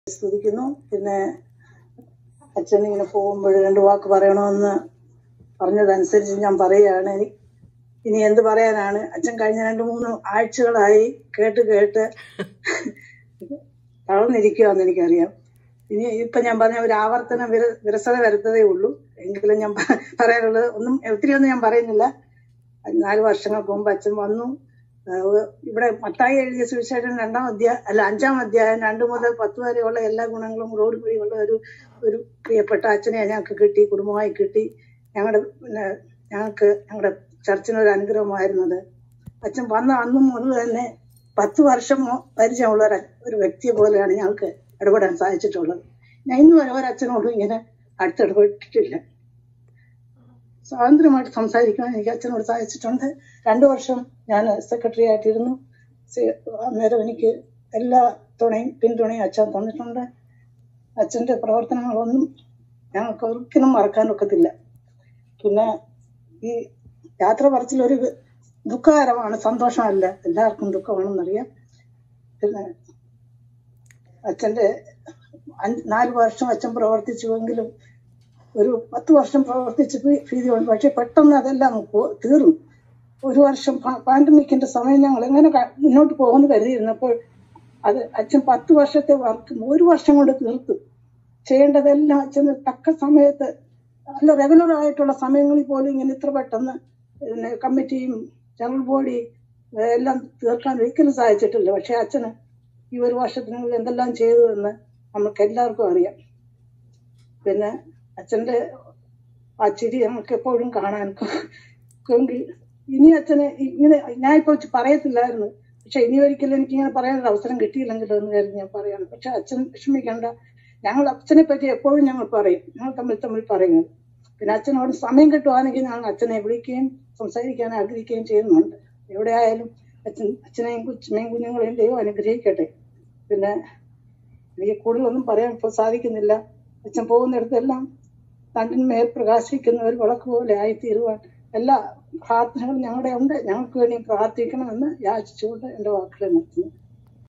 സ്തുതിക്കുന്നു പിന്നെ അച്ഛൻ ഇങ്ങനെ പോകുമ്പോൾ രണ്ട് വാക്ക് പറയണമെന്ന് പറഞ്ഞതനുസരിച്ച് ഞാൻ പറയുകയാണ് ഇനി- ഇനി എന്ത് പറയാനാണ് അച്ഛൻ കഴിഞ്ഞ രണ്ട് മൂന്ന് ആഴ്ചകളായി കേട്ട് കേട്ട് തളർന്നിരിക്കുകയെന്ന് എനിക്കറിയാം ഇനി ഇപ്പൊ ഞാൻ പറഞ്ഞ ഒരു ആവർത്തന വിര വിരസത വരുത്തതേ ഉള്ളൂ എങ്കിലും ഞാൻ പ- പറയാനുള്ളത് ഒന്നും ഒത്തിരി ഒന്നും ഞാൻ പറയുന്നില്ല നാല് വർഷങ്ങൾക്ക് മുമ്പ് അച്ഛൻ വന്നു ആ, ഇവിടെ മത്തായി എഴുതിയ സുവിശേഷം രണ്ടാം അധ്യായം അല്ല അഞ്ചാം അധ്യായം രണ്ട് മുതൽ പത്ത് വരെയുള്ള എല്ലാ ഗുണങ്ങളും റോഡ് വഴിയുള്ള ഒരു ഒരു പ്രിയപ്പെട്ട അച്ഛനെ ഞങ്ങൾക്ക് കിട്ടി കുടുംബമായി കിട്ടി ഞങ്ങളുടെ പിന്നെ ഞങ്ങൾക്ക് ഞങ്ങളുടെ ചർച്ചിന് ഒരു അനുഗ്രഹമായിരുന്നത് അച്ഛൻ വന്ന അന്നും മുതൽ തന്നെ പത്ത് വർഷം മു- പരിചയമുള്ള ഒരു അ- ഒരു വ്യക്തിയെ പോലെയാണ് ഞങ്ങൾക്ക് ഇടപെടാൻ സാധിച്ചിട്ടുള്ളത് ഞാൻ ഇന്ന് വരെ ഒരച്ഛനോടും ഇങ്ങനെ അടുത്തിടപെട്ടിട്ടില്ല സ്വാതന്ത്ര്യമായിട്ട് സംസാരിക്കാൻ എനിക്ക് അച്ഛനോട് സാധിച്ചിട്ടുണ്ട് രണ്ടു വർഷം ഞാൻ സെക്രട്ടറി ആയിട്ടിരുന്നു സെ- അന്നേരം എനിക്ക് എല്ലാ തുണയും പിന്തുണയും അച്ഛൻ തന്നിട്ടുണ്ട് അച്ഛന്റെ പ്രവർത്തനങ്ങളൊന്നും ഞങ്ങൾക്ക് ഒരിക്കലും മറക്കാൻ ഒക്കത്തില്ല പിന്നെ ഈ യാത്ര പറച്ചിൽ ഒരു ദുഃഖകരമാണ് സന്തോഷമല്ല എല്ലാവർക്കും ദുഃഖമാണെന്നറിയാം പിന്നെ അച്ഛന്റെ അഞ്ച് നാല് വർഷം അച്ഛൻ പ്രവർത്തിച്ചുവെങ്കിലും ഒരു പത്ത് വർഷം പ്രവർത്തിച്ച് ഭീ- ഭീതിയുണ്ട് പക്ഷെ പെട്ടെന്ന് അതെല്ലാം പോ- തീർന്നു ഒരു വർഷം പാൻഡമിക്കിന്റെ സമയം ഞങ്ങൾ എങ്ങനെ ക- മുന്നോട്ട് പോകുമെന്ന് കരുതിയിരുന്നപ്പോൾ അത് അച്ഛൻ പത്ത് വർഷത്തെ വർക്ക് ഒരു വർഷം കൊണ്ട് തീർത്തു ചെയ്യേണ്ടതെല്ലാം അച്ഛന് തക്ക സമയത്ത് നല്ല റെഗുലർ ആയിട്ടുള്ള സമയങ്ങളിൽ പോലും ഇങ്ങനെ ഇത്ര പെട്ടെന്ന് പിന്നെ കമ്മിറ്റിയും ജനറൽ ബോഡി ഏഹ് എല്ലാം തീർക്കാൻ ഒരിക്കലും സാധിച്ചിട്ടില്ല പക്ഷെ അച്ഛന് ഈ ഒരു വർഷത്തിനുള്ളിൽ എന്തെല്ലാം ചെയ്തു എന്ന് നമുക്ക് എല്ലാവർക്കും അറിയാം പിന്നെ അച്ഛന്റെ ആ ചിരി നമുക്ക് എപ്പോഴും കാണാൻ എങ്കിൽ ഇനി അച്ഛനെ ഇങ്ങനെ ഞാൻ ഇപ്പൊ പറയത്തില്ലായിരുന്നു പക്ഷെ ഇനി ഒരിക്കലും എനിക്ക് ഇങ്ങനെ പറയാനൊരു അവസരം കിട്ടിയില്ലെങ്കിലോ എന്ന് കരുതി ഞാൻ പറയാണ് പക്ഷെ അച്ഛൻ വിഷമിക്കണ്ട ഞങ്ങൾ അച്ഛനെ പറ്റി എപ്പോഴും ഞങ്ങൾ പറയും ഞങ്ങൾ തമ്മിൽ തമ്മിൽ പറയുന്നത് പിന്നെ അച്ഛനോട് സമയം കിട്ടുവാണെങ്കിൽ ഞങ്ങൾ അച്ഛനെ വിളിക്കുകയും സംസാരിക്കാൻ ആഗ്രഹിക്കുകയും ചെയ്യുന്നുണ്ട് എവിടെ ആയാലും അച്ഛൻ അച്ഛനെയും കൊച്ചിനെയും കുഞ്ഞുങ്ങളെയും ദൈവം അനുഗ്രഹിക്കട്ടെ പിന്നെ എനിക്ക് കൂടുതലൊന്നും പറയാൻ ഇപ്പോൾ സാധിക്കുന്നില്ല അച്ഛൻ പോകുന്നിടത്തെല്ലാം തണ്ടിന്മേൽ പ്രകാശിക്കുന്ന ഒരു വിളക്ക് പോലെ ആയിത്തീരുവാൻ എല്ലാ പ്രാർത്ഥനകളും ഞങ്ങളുടെ ഉണ്ട് ഞങ്ങൾക്ക് വേണ്ടി പ്രാർത്ഥിക്കണമെന്ന് യാചിച്ചുകൊണ്ട് എന്റെ വാക്കുകൾ നിർത്തുന്നു